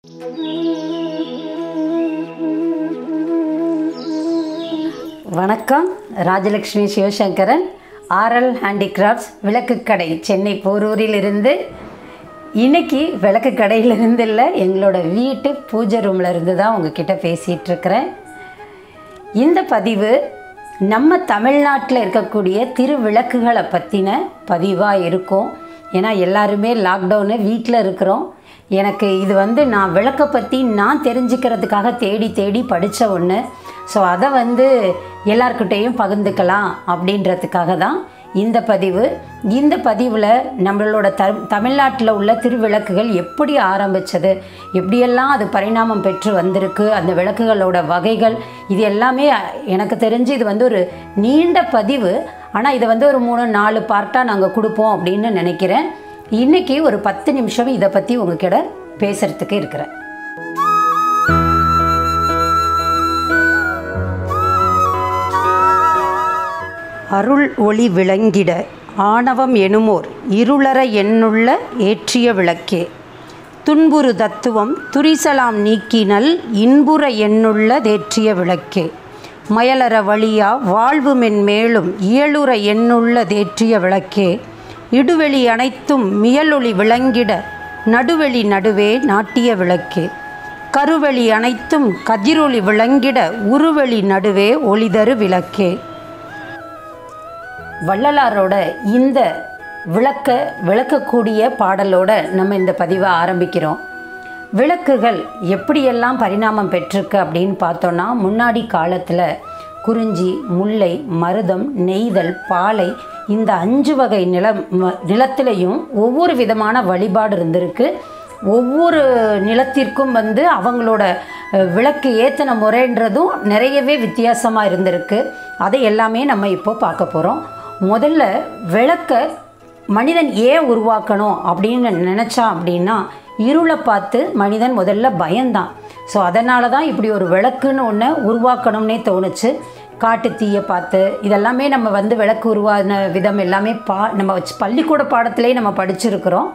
வணக்கம் Rajalakshmi Sivasankaran RL handicrafts விளக்குக்கடை சென்னை போரூரில் இருந்து இன்னைக்கு விளக்கு கடையிலிருந்து இல்லை எங்களோட வீட்டு பூஜை ரூமில் இருந்து தான் உங்ககிட்ட பேசிகிட்டு இருக்கிறேன் இந்த பதிவு நம்ம தமிழ்நாட்டில் இருக்கக்கூடிய திருவிளக்குகளை பற்றின பதிவாக இருக்கும் ஏன்னா எல்லாருமே லாக்டவுனு வீட்டில் இருக்கிறோம் எனக்கு இது வந்து நான் விளக்கை பற்றி நான் தெரிஞ்சுக்கிறதுக்காக தேடி தேடி படித்த ஒன்று ஸோ அதை வந்து எல்லார்கிட்டேயும் பகிர்ந்துக்கலாம் அப்படின்றதுக்காக தான் இந்த பதிவு இந்த பதிவில் நம்மளோட த தமிழ்நாட்டில் உள்ள திருவிளக்குகள் எப்படி ஆரம்பித்தது எப்படியெல்லாம் அது பரிணாமம் பெற்று வந்திருக்கு அந்த விளக்குகளோட வகைகள் இது எல்லாமே எனக்கு தெரிஞ்சு இது வந்து ஒரு நீண்ட பதிவு ஆனால் இதை வந்து ஒரு மூணு நாலு பார்ட்டாக நாங்கள் கொடுப்போம் அப்படின்னு நினைக்கிறேன் இன்றைக்கி ஒரு பத்து நிமிஷம் இதை பற்றி உங்ககிட்ட பேசுகிறதுக்கு இருக்கிறேன் அருள் ஒளி விளங்கிட ஆணவம் எனுமோர் இருளற எண்ணுள்ள ஏற்றிய விளக்கே துன்புறு தத்துவம் துரிசலாம் நீக்கினல் இன்புற எண்ணுள்ள தேற்றிய விளக்கே மயலற வழியா வாழ்வு மென்மேலும் இயலுற எண்ணுள்ள தேற்றிய விளக்கே இடுவெளி அனைத்தும் மியலொளி விளங்கிட நடுவெளி நடுவே நாட்டிய விளக்கே கருவெளி அனைத்தும் கதிரொளி விளங்கிட உருவெளி நடுவே ஒளிதரு விளக்கே வள்ளலாரோட இந்த விளக்க விளக்கக்கூடிய பாடலோட நம்ம இந்த பதிவை ஆரம்பிக்கிறோம் விளக்குகள் எப்படியெல்லாம் பரிணாமம் பெற்றிருக்கு அப்படின்னு பார்த்தோன்னா முன்னாடி காலத்தில் குறிஞ்சி முல்லை மருதம் நெய்தல் பாலை இந்த அஞ்சு வகை நிலம் நிலத்திலையும் ஒவ்வொரு விதமான வழிபாடு இருந்திருக்கு ஒவ்வொரு நிலத்திற்கும் வந்து அவங்களோட விளக்கு ஏற்றின முறைன்றதும் நிறையவே வித்தியாசமாக இருந்திருக்கு அதை எல்லாமே நம்ம இப்போ பார்க்க போகிறோம் முதல்ல விளக்க மனிதன் ஏன் உருவாக்கணும் அப்படின்னு நினச்சான் அப்படின்னா இருளை பார்த்து மனிதன் முதல்ல பயந்தான் ஸோ அதனால தான் இப்படி ஒரு விளக்குன்னு ஒன்று உருவாக்கணும்னே தோணுச்சு காட்டு தீயை பார்த்து இதெல்லாமே நம்ம வந்து விளக்கு உருவான விதம் எல்லாமே பா நம்ம வச்சு பள்ளிக்கூட பாடத்திலே நம்ம படிச்சிருக்கிறோம்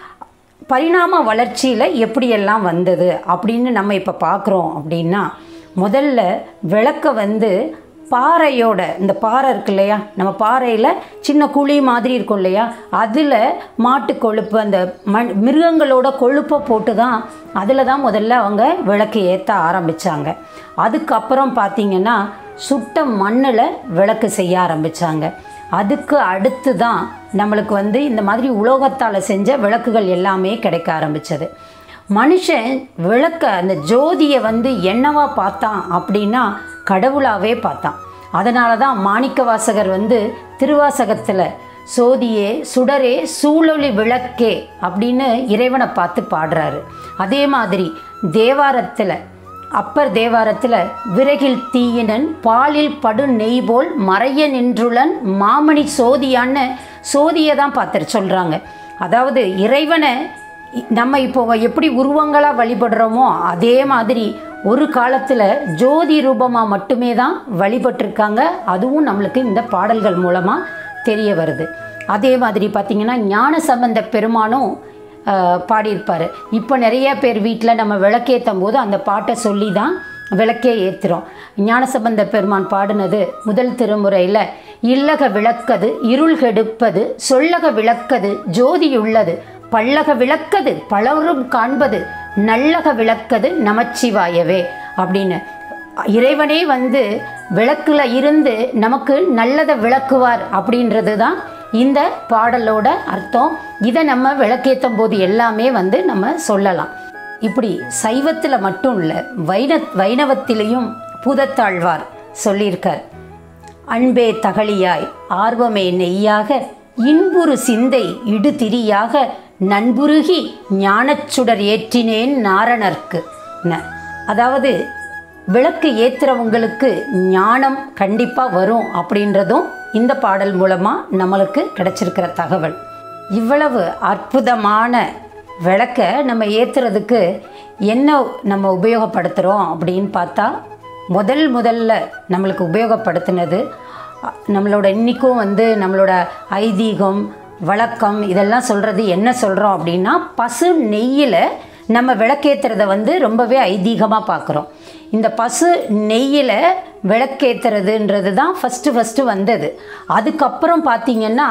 பரிணாம வளர்ச்சியில் எப்படியெல்லாம் வந்தது அப்படின்னு நம்ம இப்போ பார்க்குறோம் அப்படின்னா முதல்ல விளக்க வந்து பாறையோட இந்த பாறை இருக்கு இல்லையா நம்ம பாறையில் சின்ன குழி மாதிரி இருக்கும் இல்லையா அதில் மாட்டு கொழுப்பு அந்த மண் மிருகங்களோட கொழுப்பை போட்டு தான் அதில் தான் முதல்ல அவங்க விளக்கு ஏற்ற ஆரம்பித்தாங்க அதுக்கப்புறம் பார்த்திங்கன்னா சுட்ட மண்ணில் விளக்கு செய்ய ஆரம்பித்தாங்க அதுக்கு அடுத்து தான் நம்மளுக்கு வந்து இந்த மாதிரி உலோகத்தால் செஞ்ச விளக்குகள் எல்லாமே கிடைக்க ஆரம்பித்தது மனுஷன் விளக்க அந்த ஜோதியை வந்து என்னவா பார்த்தான் அப்படின்னா கடவுளாகவே பார்த்தான் அதனால தான் மாணிக்க வாசகர் வந்து திருவாசகத்தில் சோதியே சுடரே சூழொளி விளக்கே அப்படின்னு இறைவனை பார்த்து பாடுறாரு அதே மாதிரி தேவாரத்தில் அப்பர் தேவாரத்தில் விறகில் தீயினன் பாலில் படு நெய் போல் மறைய நின்றுளன் மாமணி சோதியான்னு சோதியை தான் பார்த்துட்டு சொல்கிறாங்க அதாவது இறைவனை நம்ம இப்போ எப்படி உருவங்களாக வழிபடுறோமோ அதே மாதிரி ஒரு காலத்தில் ஜோதி ரூபமாக மட்டுமே தான் வழிபட்டிருக்காங்க அதுவும் நம்மளுக்கு இந்த பாடல்கள் மூலமாக தெரிய வருது அதே மாதிரி பார்த்திங்கன்னா ஞான சம்பந்த பெருமானும் பாடியிருப்பார் இப்போ நிறைய பேர் வீட்டில் நம்ம விளக்கேற்றும் போது அந்த பாட்டை சொல்லி தான் விளக்கே ஏற்றுறோம் ஞானசம்பந்த பெருமான் பாடினது முதல் திருமுறையில் இல்லக விளக்கது இருள் கெடுப்பது சொல்லக விளக்கது ஜோதியுள்ளது பல்லக விளக்கது பலரும் காண்பது நல்லக விளக்கது நமச்சிவாயவே அப்படின்னு இறைவனே வந்து விளக்கில் இருந்து நமக்கு நல்லதை விளக்குவார் அப்படின்றது தான் இந்த பாடலோட அர்த்தம் இதை நம்ம விளக்கேற்றும் போது எல்லாமே வந்து நம்ம சொல்லலாம் இப்படி சைவத்தில் மட்டும் இல்லை வைண வைணவத்திலையும் பூதத்தாழ்வார் சொல்லியிருக்கார் அன்பே தகழியாய் ஆர்வமே நெய்யாக இன்புறு சிந்தை இடுதிரியாக நண்புருகி ஞானச்சுடர் ஏற்றினேன் நாரணர்க்கு அதாவது விளக்கு ஏற்றுறவங்களுக்கு ஞானம் கண்டிப்பாக வரும் அப்படின்றதும் இந்த பாடல் மூலமாக நம்மளுக்கு கிடைச்சிருக்கிற தகவல் இவ்வளவு அற்புதமான விளக்கை நம்ம ஏற்றுறதுக்கு என்ன நம்ம உபயோகப்படுத்துகிறோம் அப்படின்னு பார்த்தா முதல் முதல்ல நம்மளுக்கு உபயோகப்படுத்தினது நம்மளோட இன்றைக்கும் வந்து நம்மளோட ஐதீகம் வழக்கம் இதெல்லாம் சொல்கிறது என்ன சொல்கிறோம் அப்படின்னா பசு நெய்யில் நம்ம விளக்கேற்றுறத வந்து ரொம்பவே ஐதீகமாக பார்க்குறோம் இந்த பசு நெய்யில் விளக்கேற்றுறதுன்றது தான் ஃபஸ்ட்டு ஃபஸ்ட்டு வந்தது அதுக்கப்புறம் பார்த்திங்கன்னா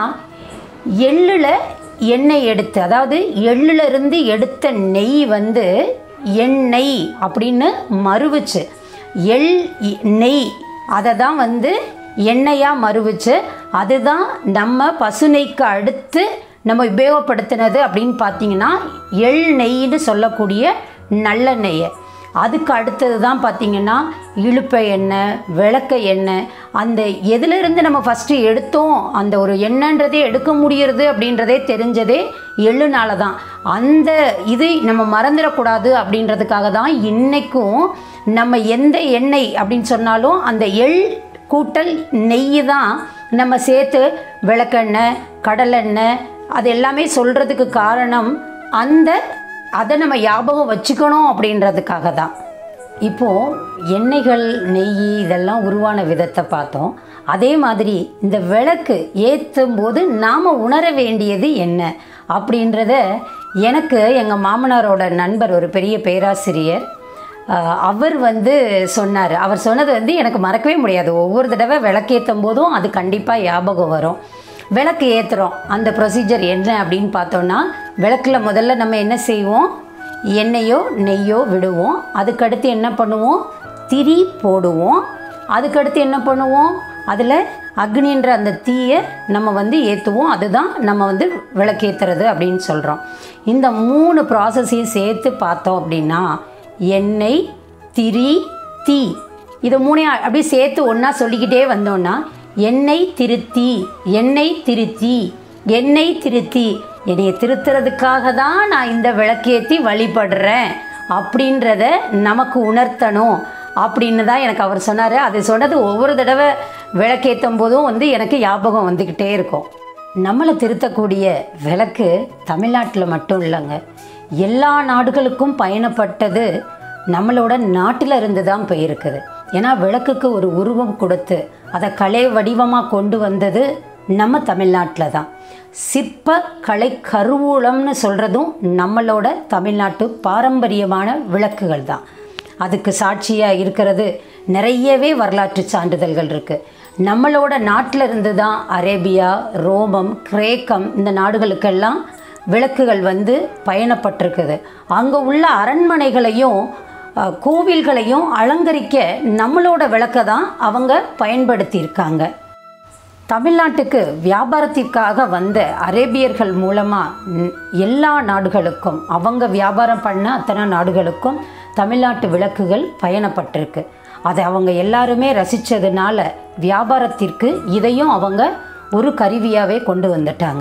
எள்ளில் எண்ணெய் எடுத்து அதாவது எள்ளுல இருந்து எடுத்த நெய் வந்து எண்ணெய் அப்படின்னு மறுவுச்சு எள் இ- நெய் அதை தான் வந்து எண்ணெயாக மறுவுச்சு அதுதான் நம்ம பசுநெய்க்கு அடுத்து நம்ம உபயோகப்படுத்தினது அப்படின்னு பார்த்தீங்கன்னா எள் நெய்ன்னு சொல்லக்கூடிய நல்லெண்ணெயை அதுக்கு அடுத்தது தான் பார்த்திங்கன்னா இழுப்பை எண்ணெய் விளக்க எண்ணெய் அந்த எதிலிருந்து நம்ம ஃபஸ்ட்டு எடுத்தோம் அந்த ஒரு எண்ணெய்ன்றதே எடுக்க முடியறது அப்படின்றதே தெரிஞ்சதே எள்ளுனால தான் அந்த இது நம்ம மறந்துடக்கூடாது அப்படின்றதுக்காக தான் இன்றைக்கும் நம்ம எந்த எண்ணெய் அப்படின்னு சொன்னாலும் அந்த எள் கூட்டல் நெய் தான் நம்ம சேர்த்து விளக்கெண்ணெய் கடலெண்ணெய் அது எல்லாமே சொல்கிறதுக்கு காரணம் அந்த அதை நம்ம ஞாபகம் வச்சுக்கணும் அப்படின்றதுக்காக தான் இப்போது எண்ணெய்கள் நெய் இதெல்லாம் உருவான விதத்தை பார்த்தோம் அதே மாதிரி இந்த விளக்கு ஏற்றும் போது நாம் உணர வேண்டியது என்ன அப்படின்றத எனக்கு எங்கள் மாமனாரோட நண்பர் ஒரு பெரிய பேராசிரியர் ஆஹ், அவர் வந்து சொன்னார் அவர் சொன்னது வந்து எனக்கு மறக்கவே முடியாது ஒவ்வொரு தடவை விளக்கேற்றும் போதும் அது கண்டிப்பாக ஞாபகம் வரும் விளக்கு ஏற்றுறோம் அந்த ப்ரொசீஜர் என்ன அப்படின்னு பார்த்தோன்னா விளக்கில் முதல்ல நம்ம என்ன செய்வோம் எண்ணெயோ நெய்யோ விடுவோம் அதுக்கடுத்து என்ன பண்ணுவோம் திரி போடுவோம் அதுக்கடுத்து என்ன பண்ணுவோம் அதில் அக்னின்ற அந்த தீயை நம்ம வந்து ஏற்றுவோம் அதுதான் நம்ம வந்து விளக்கேற்றுறது அப்படின்னு சொல்கிறோம் இந்த மூணு ப்ராசஸையும் சேர்த்து பார்த்தோம் அப்படின்னா எண்ணெய் திரி தீ இதை மூணையும் அப்படியே சேர்த்து ஒன்றா சொல்லிக்கிட்டே வந்தோன்னா எண்ணெய் திருத்தி எண்ணெய் திருத்தி எண்ணெய் திருத்தி என்னைய திருத்துறதுக்காக தான் நான் இந்த விளக்கேற்றி வழிபடுறேன் அப்படின்றத நமக்கு உணர்த்தணும் அப்படின்னு தான் எனக்கு அவர் சொன்னார் அது சொன்னது ஒவ்வொரு தடவை விளக்கேற்றும் போதும் வந்து எனக்கு ஞாபகம் வந்துக்கிட்டே இருக்கும் நம்மளை திருத்தக்கூடிய விளக்கு தமிழ்நாட்டில் மட்டும் இல்லைங்க எல்லா நாடுகளுக்கும் பயணப்பட்டது நம்மளோட நாட்டில் இருந்து தான் போயிருக்குது ஏன்னா விளக்குக்கு ஒரு உருவம் கொடுத்து அதை கலை வடிவமாக கொண்டு வந்தது நம்ம தமிழ்நாட்டில் தான் சிற்ப கலை கருவூலம்னு சொல்கிறதும் நம்மளோட தமிழ்நாட்டு பாரம்பரியமான விளக்குகள் தான் அதுக்கு சாட்சியாக இருக்கிறது நிறையவே வரலாற்று சான்றிதழ்கள் இருக்குது நம்மளோட நாட்டில் இருந்து தான் அரேபியா ரோமம் கிரேக்கம் இந்த நாடுகளுக்கெல்லாம் விளக்குகள் வந்து பயணப்பட்டிருக்குது அங்கே உள்ள அரண்மனைகளையும் அஹ், கோவில்களையும் அலங்கரிக்க நம்மளோட விளக்கை தான் அவங்க பயன்படுத்தியிருக்காங்க தமிழ்நாட்டுக்கு வியாபாரத்திற்காக வந்த அரேபியர்கள் மூலமாக எல்லா நாடுகளுக்கும் அவங்க வியாபாரம் பண்ண அத்தனை நாடுகளுக்கும் தமிழ்நாட்டு விளக்குகள் பயணப்பட்டிருக்கு அதை அவங்க எல்லாருமே ரசித்ததுனால வியாபாரத்திற்கு இதையும் அவங்க ஒரு கருவியாகவே கொண்டு வந்துட்டாங்க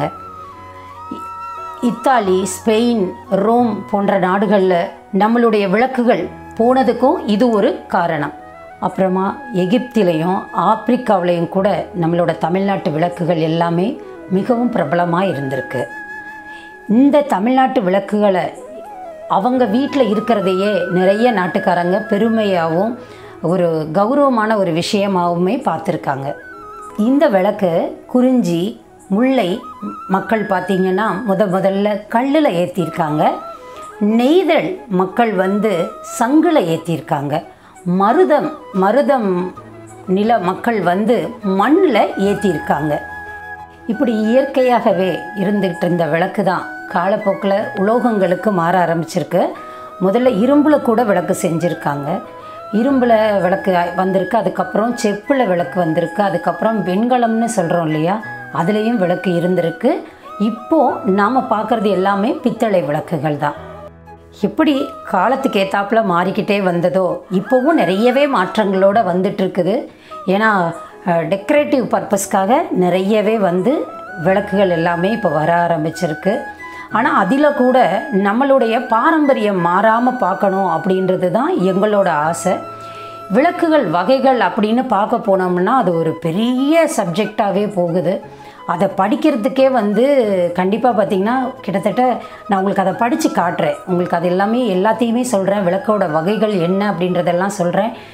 இத்தாலி ஸ்பெயின் ரோம் போன்ற நாடுகளில் நம்மளுடைய விளக்குகள் போனதுக்கும் இது ஒரு காரணம் அப்புறமா எகிப்திலையும் ஆப்பிரிக்காவிலையும் கூட நம்மளோட தமிழ்நாட்டு விளக்குகள் எல்லாமே மிகவும் பிரபலமாக இருந்திருக்கு இந்த தமிழ்நாட்டு விளக்குகளை அவங்க வீட்டில் இருக்கிறதையே நிறைய நாட்டுக்காரங்க பெருமையாகவும் ஒரு கௌரவமான ஒரு விஷயமாகவுமே பார்த்துருக்காங்க இந்த விளக்கு குறிஞ்சி முல்லை மக்கள் பார்த்திங்கன்னா முத முதல்ல கல்லில் ஏற்றிருக்காங்க நெய்தல் மக்கள் வந்து சங்கில் ஏற்றிருக்காங்க மருதம் மருதம் நில மக்கள் வந்து மண்ணில் ஏற்றிருக்காங்க இப்படி இயற்கையாகவே இருந்துகிட்டு இருந்த விளக்கு தான் காலப்போக்கில் உலோகங்களுக்கு மாற ஆரம்பிச்சிருக்கு முதல்ல இரும்பில் கூட விளக்கு செஞ்சுருக்காங்க இரும்பில் விளக்கு வந்திருக்கு அதுக்கப்புறம் செப்பில் விளக்கு வந்திருக்கு அதுக்கப்புறம் வெண்கலம்னு சொல்கிறோம் இல்லையா அதுலேயும் விளக்கு இருந்திருக்கு இப்போது நாம் பார்க்குறது எல்லாமே பித்தளை விளக்குகள் தான் எப்படி காலத்துக்கு ஏத்தாப்புல மாறிக்கிட்டே வந்ததோ இப்போவும் நிறையவே மாற்றங்களோட வந்துட்டு இருக்குது ஏன்னா டெக்கரேட்டிவ் பர்பஸ்க்காக நிறையவே வந்து விளக்குகள் எல்லாமே இப்போ வர ஆரம்பிச்சிருக்கு ஆனால் அதில் கூட நம்மளுடைய பாரம்பரியம் மாறாமல் பார்க்கணும் அப்படின்றது தான் எங்களோட ஆசை விளக்குகள் வகைகள் அப்படின்னு பார்க்க போனோம்னா அது ஒரு பெரிய சப்ஜெக்டாகவே போகுது அதை படிக்கிறதுக்கே வந்து கண்டிப்பாக பார்த்திங்கன்னா கிட்டத்தட்ட நான் உங்களுக்கு அதை படித்து காட்டுறேன் உங்களுக்கு அது எல்லாமே எல்லாத்தையுமே சொல்கிறேன் விளக்கோட வகைகள் என்ன அப்படின்றதெல்லாம் சொல்கிறேன்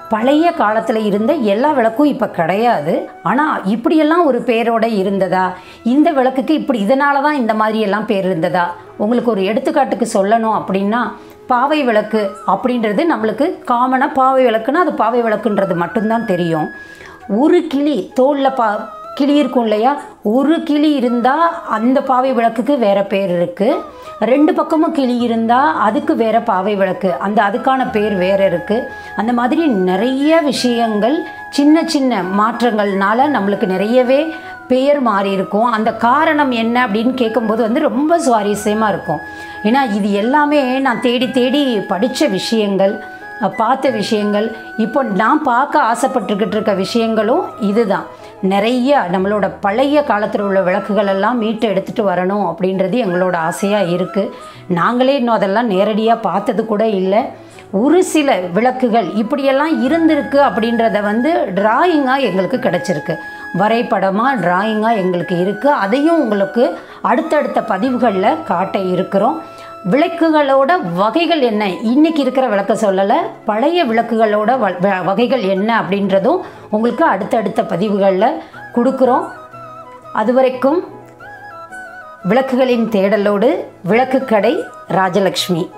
பழைய காலத்தில் இருந்த எல்லா விளக்கும் இப்போ கிடையாது ஆனால் இப்படியெல்லாம் ஒரு பேரோட இருந்ததா இந்த விளக்குக்கு இப்படி இதனால தான் இந்த மாதிரி எல்லாம் பேர் இருந்ததா உங்களுக்கு ஒரு எடுத்துக்காட்டுக்கு சொல்லணும் அப்படின்னா பாவை விளக்கு அப்படின்றது நம்மளுக்கு காமனாக பாவை விளக்குன்னா அது பாவை விளக்குன்றது மட்டும்தான் தெரியும் ஒரு கிளி தோலில் பா கிளி இருக்கும் இல்லையா ஒரு கிளி இருந்தால் அந்த பாவை விளக்குக்கு வேறு பேர் இருக்குது ரெண்டு பக்கமும் கிளி இருந்தால் அதுக்கு வேறு பாவை விளக்கு அந்த அதுக்கான பேர் வேறு இருக்குது அந்த மாதிரி நிறைய விஷயங்கள் சின்ன சின்ன மாற்றங்கள்னால நம்மளுக்கு நிறையவே பெயர் மாறி இருக்கும் அந்த காரணம் என்ன அப்படின்னு கேட்கும்போது வந்து ரொம்ப சுவாரஸ்யமாக இருக்கும் ஏன்னா இது எல்லாமே நான் தேடி தேடி படித்த விஷயங்கள் பார்த்த விஷயங்கள் இப்போ நான் பார்க்க ஆசைப்பட்டுக்கிட்டு இருக்க விஷயங்களும் இதுதான் நிறைய நம்மளோட பழைய காலத்தில் உள்ள விளக்குகள் எல்லாம் மீட்டு எடுத்துகிட்டு வரணும் அப்படின்றது எங்களோட ஆசையாக இருக்குது நாங்களே இன்னும் அதெல்லாம் நேரடியாக பார்த்தது கூட இல்லை ஒரு சில விளக்குகள் இப்படியெல்லாம் இருந்திருக்கு அப்படின்றத வந்து டிராயிங்காக எங்களுக்கு கிடச்சிருக்கு வரைபடமாக டிராயிங்காக எங்களுக்கு இருக்குது அதையும் உங்களுக்கு அடுத்தடுத்த பதிவுகளில் காட்ட இருக்கிறோம் விளக்குகளோட வகைகள் என்ன இன்னைக்கு இருக்கிற விளக்க சொல்லலை பழைய விளக்குகளோட வ வ- வகைகள் என்ன அப்படின்றதும் உங்களுக்கு அடுத்தடுத்த பதிவுகளில் கொடுக்குறோம் அதுவரைக்கும் விளக்குகளின் தேடலோடு விளக்குக்கடை ராஜலக்ஷ்மி